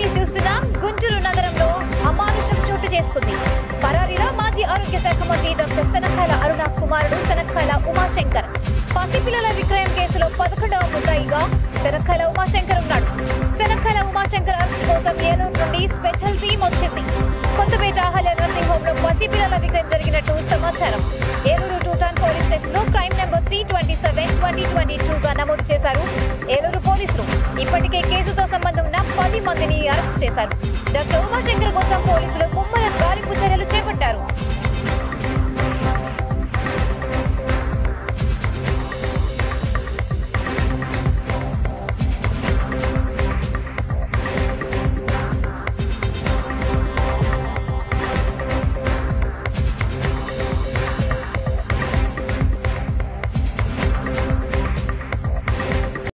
news చూస్తున్నాం గుంటూరు నగరంలో అమానుషం చోటు చేసుకుంది పరారీలో మాజీ ఆరోగ్య శాఖ మంత్రి డాక్టర్ శనక్కాయల అరుణ కుమారుడు శనక్కాయల ఉమాశంకర్ పసిపిల్లల విక్రయం కేసులో పదకొండవ ముద్దాయిగా శనక్కాయల ఉమాశంకర్ ఉన్నాడు శనక్కాయల ఉమాశంకర్ అరెస్ట్ కోసం ఏలూరు నుండి స్పెషల్ టీం వచ్చింది కొత్తపేట అహల్య నర్సింగ్ హోమ్ లో పసిపిల్లల విక్రయం జరిగినట్టు సమాచారం ఏలూరు టూటాన్ పోలీస్ స్టేషన్ లో crime number three twenty seven twenty twenty two గా నమోదు చేశారు ఏలూరు పోలీసులు ఇప్పటికే కేసుతో సంబంధం ఉన్న పది మందిని అరెస్ట్ చేశారు డాక్టర్ ఉమాశంకర్ కోసం పోలీసులు ముమ్మర గాలింపు చర్యలు చేపట్టారు